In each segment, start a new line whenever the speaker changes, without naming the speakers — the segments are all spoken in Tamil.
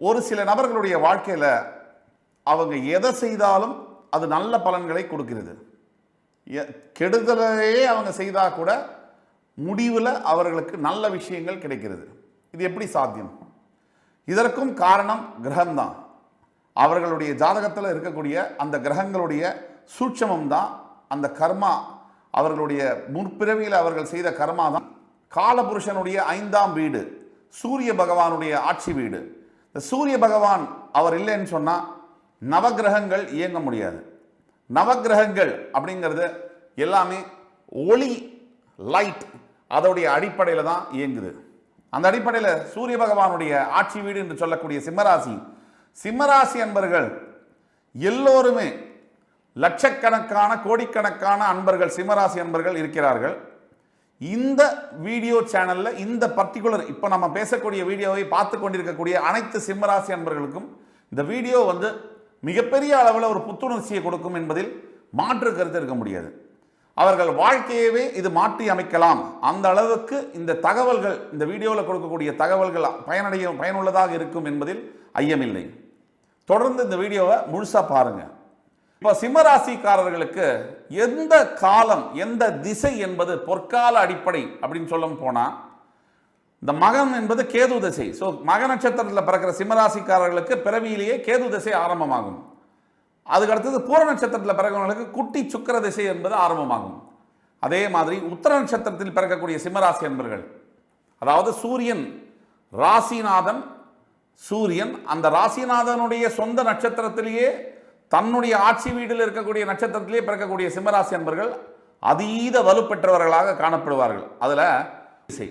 ஒரு சில நபர்களுடைய வாழ்க்கையில் அவங்க எதை செய்தாலும் அது நல்ல பலன்களை கொடுக்கிறது எ- கெடுதலையே அவங்க செய்தால் கூட முடிவில் அவர்களுக்கு நல்ல விஷயங்கள் கிடைக்கிறது இது எப்படி சாத்தியம் இதற்கும் காரணம் கிரகம்தான் அவர்களுடைய ஜாதகத்தில் இருக்கக்கூடிய அந்த கிரகங்களுடைய சூட்சமம் தான் அந்த கர்மா அவர்களுடைய முற்பிறவியில் அவர்கள் செய்த கர்மா தான் காலபுருஷனுடைய ஐந்தாம் வீடு சூரிய பகவானுடைய ஆட்சி வீடு இந்த சூரிய பகவான் அவர் இல்லைன்னு சொன்னால் நவக்கிரகங்கள் இயங்க முடியாது நவக்கிரகங்கள் அப்படிங்கிறது எல்லாமே ஒளி லைட் அதோடைய அடிப்படையில் தான் இயங்குது அந்த அடிப்படையில் சூரிய பகவானுடைய ஆட்சி வீடு என்று சொல்லக்கூடிய சிம்மராசி சிம்மராசி அன்பர்கள் எல்லோருமே லட்சக்கணக்கான கோடிக்கணக்கான அன்பர்கள் சிம்மராசி அன்பர்கள் இருக்கிறார்கள் இந்த வீடியோ சேனல்ல இந்த பர்டிகுலர் இப்போ நம்ம பேசக்கூடிய வீடியோவை பார்த்து கொண்டிருக்கக்கூடிய அனைத்து சிம்மராசி அன்பர்களுக்கும் இந்த வீடியோ வந்து மிகப்பெரிய அளவில் ஒரு புத்துணர்ச்சியை கொடுக்கும் என்பதில் மாற்று கருத்து இருக்க முடியாது அவர்கள் வாழ்க்கையவே இது மாற்றி அமைக்கலாம் அந்த அளவுக்கு இந்த தகவல்கள் இந்த வீடியோவில் கொடுக்கக்கூடிய தகவல்கள் பயனடைய பயனுள்ளதாக இருக்கும் என்பதில் ஐயமில்லை தொடர்ந்து இந்த வீடியோவை முழுசா பாருங்க இப்போ சிம்மராசிக்காரர்களுக்கு எந்த காலம் எந்த திசை என்பது பொற்கால அடிப்படை அப்படின்னு சொல்ல போனா இந்த மகன் என்பது கேது திசை ஸோ மக நட்சத்திரத்தில் பிறக்கிற சிம்மராசிக்காரர்களுக்கு பிறவியிலேயே கேது திசை ஆரம்பமாகும் அதுக்கு அடுத்தது பூர நட்சத்திரத்தில் பிறக்கிறவங்களுக்கு குட்டி சுக்கிர திசை என்பது ஆரம்பமாகும் அதே மாதிரி உத்தர நட்சத்திரத்தில் பிறக்கக்கூடிய சிம்மராசி என்பர்கள் அதாவது சூரியன் ராசிநாதன் சூரியன் அந்த ராசிநாதனுடைய சொந்த நட்சத்திரத்திலேயே தன்னுடைய ஆட்சி வீட்டில் இருக்கக்கூடிய நட்சத்திரத்திலேயே பிறக்கக்கூடிய சிம்மராசி என்பர்கள் அதீத வலுப்பெற்றவர்களாக காணப்படுவார்கள் அதுல திசை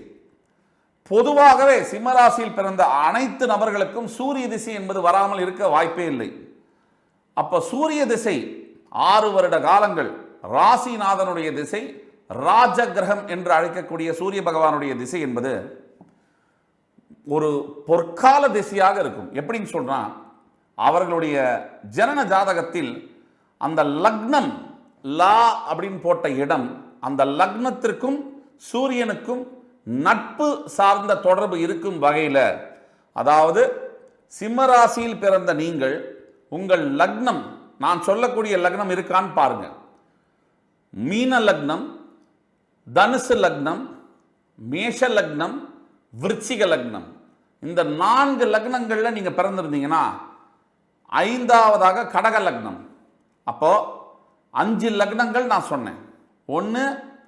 பொதுவாகவே சிம்மராசியில் பிறந்த அனைத்து நபர்களுக்கும் சூரிய திசை என்பது வராமல் இருக்க வாய்ப்பே இல்லை அப்ப சூரிய திசை ஆறு வருட காலங்கள் ராசிநாதனுடைய திசை ராஜ கிரகம் என்று அழைக்கக்கூடிய சூரிய பகவானுடைய திசை என்பது ஒரு பொற்கால திசையாக இருக்கும் எப்படின்னு சொல்றான் அவர்களுடைய ஜனன ஜாதகத்தில் அந்த லக்னம் லா அப்படின்னு போட்ட இடம் அந்த லக்னத்திற்கும் சூரியனுக்கும் நட்பு சார்ந்த தொடர்பு இருக்கும் வகையில் அதாவது சிம்மராசியில் பிறந்த நீங்கள் உங்கள் லக்னம் நான் சொல்லக்கூடிய லக்னம் இருக்கான்னு பாருங்க மீன லக்னம் தனுசு லக்னம் மேஷ லக்னம் விருச்சிக லக்னம் இந்த நான்கு லக்னங்களில் நீங்கள் பிறந்திருந்தீங்கன்னா ஐந்தாவதாக கடக லக்னம் அப்போ அஞ்சு லக்னங்கள் நான் சொன்னேன் ஒன்று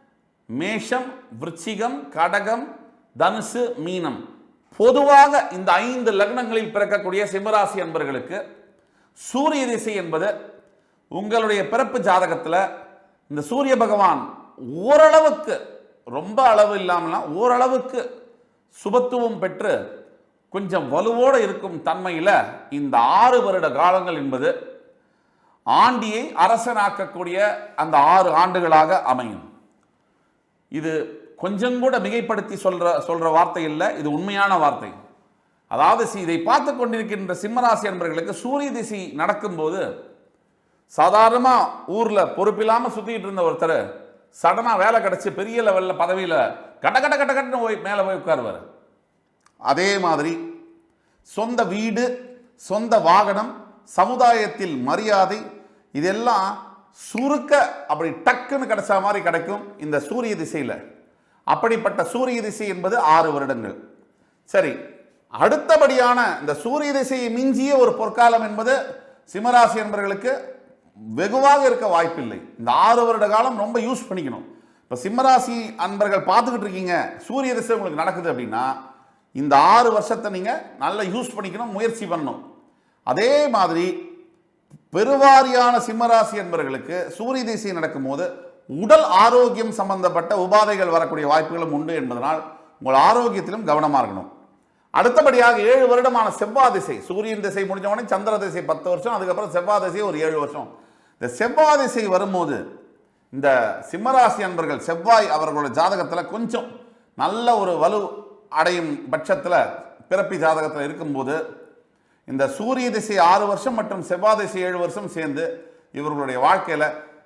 மேஷம் விருச்சிகம் கடகம் தனுசு மீனம் பொதுவாக இந்த ஐந்து லக்னங்களில் பிறக்கக்கூடிய சிம்மராசி அன்பர்களுக்கு சூரிய திசை என்பது உங்களுடைய பிறப்பு ஜாதகத்தில் இந்த சூரிய பகவான் ஓரளவுக்கு ரொம்ப அளவு இல்லாமலாம் ஓரளவுக்கு சுபத்துவம் பெற்று கொஞ்சம் வலுவோடு இருக்கும் தன்மையில் இந்த ஆறு வருட காலங்கள் என்பது ஆண்டியை அரசனாக்கக்கூடிய அந்த ஆறு ஆண்டுகளாக அமையும் இது கொஞ்சம் கூட மிகைப்படுத்தி சொல்ற சொல்ற வார்த்தை இல்லை இது உண்மையான வார்த்தை அதாவது சி- இதை பார்த்து கொண்டிருக்கின்ற சிம்மராசி என்பவர்களுக்கு சூரிய திசை நடக்கும்போது சாதாரணமா ஊர்ல பொறுப்பில்லாம சுத்திட்டு இருந்த ஒருத்தர் சடனா வேலை கிடைச்சு பெரிய லெவல்ல பதவியில கட கட கட கடன்னு போய் மேல போய் உட்காருவார் அதே மாதிரி சொந்த வீடு சொந்த வாகனம் சமுதாயத்தில் மரியாதை இதெல்லாம் சுருக்க அப்படி டக்குன்னு கிடைச்ச மாதிரி கிடைக்கும் இந்த சூரிய திசையில் அப்படிப்பட்ட சூரிய திசை என்பது ஆறு வருடங்கள் சரி அடுத்தபடியான இந்த சூரிய திசையை மிஞ்சிய ஒரு பொற்காலம் என்பது சிம்மராசி என்பவர்களுக்கு வெகுவாக இருக்க வாய்ப்பில்லை இந்த ஆறு வருட காலம் ரொம்ப யூஸ் பண்ணிக்கணும் இப்போ சிம்மராசி அன்பர்கள் பார்த்துக்கிட்டு இருக்கீங்க சூரிய திசை உங்களுக்கு நடக்குது அப்படின்னா இந்த ஆறு வருஷத்தை நீங்கள் நல்லா யூஸ் பண்ணிக்கணும் முயற்சி பண்ணணும் அதே மாதிரி பெருவாரியான சிம்மராசி என்பவர்களுக்கு சூரிய திசை நடக்கும்போது உடல் ஆரோக்கியம் சம்பந்தப்பட்ட உபாதைகள் வரக்கூடிய வாய்ப்புகளும் உண்டு என்பதனால் உங்கள் ஆரோக்கியத்திலும் கவனமாக இருக்கணும் அடுத்தபடியாக ஏழு வருடமான செவ்வாய் திசை சூரியன் திசை முடிஞ்ச உடனே சந்திர திசை பத்து வருஷம் அதுக்கப்புறம் செவ்வாய் திசை ஒரு ஏழு வருஷம் இந்த செவ்வாய் திசை வரும்போது இந்த சிம்மராசி அன்பர்கள் செவ்வாய் அவர்களோட ஜாதகத்தில் கொஞ்சம் நல்ல ஒரு வலு அடையும் பட்சத்தில் பிறப்பி ஜாதகத்தில் இருக்கும்போது இந்த சூரிய திசை ஆறு வருஷம் மற்றும் செவ்வாய் திசை ஏழு வருஷம் சேர்ந்து இவர்களுடைய வாழ்க்கையில்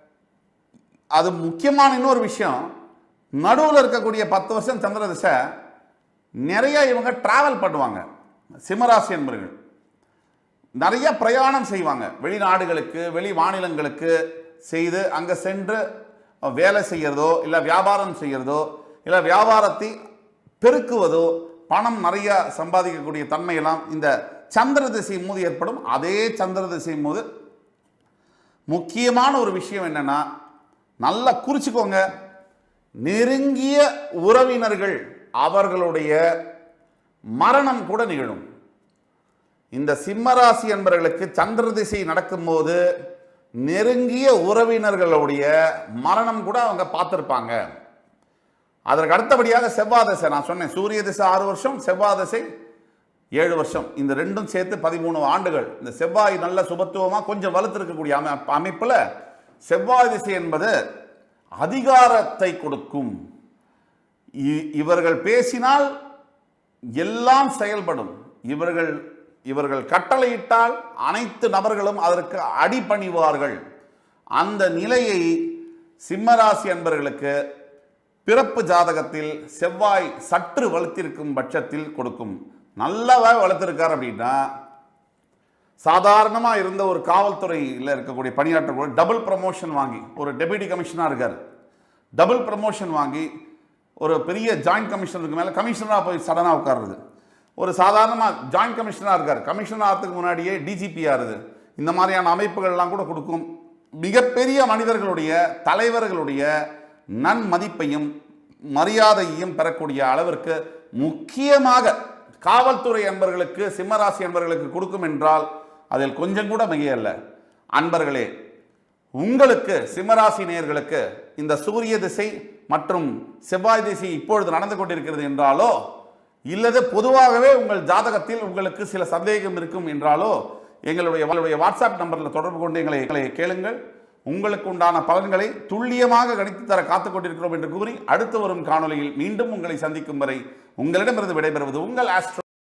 அது முக்கியமான இன்னொரு விஷயம் நடுவில் இருக்கக்கூடிய பத்து வருஷம் சந்திர திசை நிறைய இவங்க டிராவல் பண்ணுவாங்க சிம்மராசி என்பர்கள் நிறைய பிரயாணம் செய்வாங்க வெளிநாடுகளுக்கு வெளி மாநிலங்களுக்கு செய்து அங்கே சென்று வேலை செய்யறதோ இல்லை வியாபாரம் செய்யறதோ இல்லை வியாபாரத்தை பெருக்குவதோ பணம் நிறைய சம்பாதிக்கக்கூடிய தன்மையெல்லாம் இந்த சந்திர திசை போது ஏற்படும் அதே சந்திர திசை போது முக்கியமான ஒரு விஷயம் என்னன்னா நல்லா குறிச்சுக்கோங்க நெருங்கிய உறவினர்கள் அவர்களுடைய மரணம் கூட நிகழும் இந்த சிம்மராசி என்பவர்களுக்கு சந்திர திசை நடக்கும்போது நெருங்கிய உறவினர்களுடைய மரணம் கூட அவங்க பார்த்துருப்பாங்க அதற்கு அடுத்தபடியாக செவ்வாய் திசை நான் சொன்னேன் சூரிய திசை ஆறு வருஷம் செவ்வாய் திசை ஏழு வருஷம் இந்த ரெண்டும் சேர்த்து பதிமூணு ஆண்டுகள் இந்த செவ்வாய் நல்ல சுபத்துவமாக கொஞ்சம் வலுத்திருக்கக்கூடிய அமை அமைப்பில் செவ்வாய் திசை என்பது அதிகாரத்தை கொடுக்கும் இ- இவர்கள் பேசினால் எல்லாம் செயல்படும் இவர்கள் இவர்கள் கட்டளையிட்டால் அனைத்து நபர்களும் அதற்கு அடிபணிவார்கள் அந்த நிலையை சிம்மராசி அன்பர்களுக்கு பிறப்பு ஜாதகத்தில் செவ்வாய் சற்று வலுத்திருக்கும் பட்சத்தில் கொடுக்கும் நல்லவா வளர்த்திருக்கார் அப்படின்னா சாதாரணமாக இருந்த ஒரு காவல்துறையில் இருக்கக்கூடிய பணியாற்றக்கூடிய டபுள் ப்ரமோஷன் வாங்கி ஒரு டெபுட்டி கமிஷனாக இருக்கார் டபுள் ப்ரமோஷன் வாங்கி ஒரு பெரிய ஜாயிண்ட் கமிஷனருக்கு மேலே கமிஷனராக போய் சடனாக உட்காருது ஒரு சாதாரணமாக ஜாயிண்ட் கமிஷனராக இருக்கார் கமிஷனர் ஆகிறதுக்கு முன்னாடியே டிஜிபி ஆறுது இந்த மாதிரியான அமைப்புகள்லாம் கூட கொடுக்கும் மிகப்பெரிய மனிதர்களுடைய தலைவர்களுடைய நன்மதிப்பையும் மரியாதையையும் பெறக்கூடிய அளவிற்கு முக்கியமாக காவல்துறை அன்பர்களுக்கு சிம்மராசி அன்பர்களுக்கு கொடுக்கும் என்றால் அதில் கொஞ்சம் கூட மிகையல்ல அன்பர்களே உங்களுக்கு சிம்மராசி நேயர்களுக்கு இந்த சூரிய திசை மற்றும் செவ்வாய் திசை இப்பொழுது நடந்து கொண்டிருக்கிறது என்றாலோ இல்லது பொதுவாகவே உங்கள் ஜாதகத்தில் உங்களுக்கு சில சந்தேகம் இருக்கும் என்றாலோ எங்களுடைய எங்களுடைய வாட்ஸ்அப் நம்பரில் தொடர்பு கொண்டு எங்களை எங்களை கேளுங்கள் உங்களுக்கு உண்டான பலன்களை துல்லியமாக கணித்து தர காத்துக் கொண்டிருக்கிறோம் என்று கூறி அடுத்து வரும் காணொளியில் மீண்டும் உங்களை சந்திக்கும் வரை உங்களிடமிருந்து விடைபெறுவது உங்கள் ஆஸ்ட்ரோ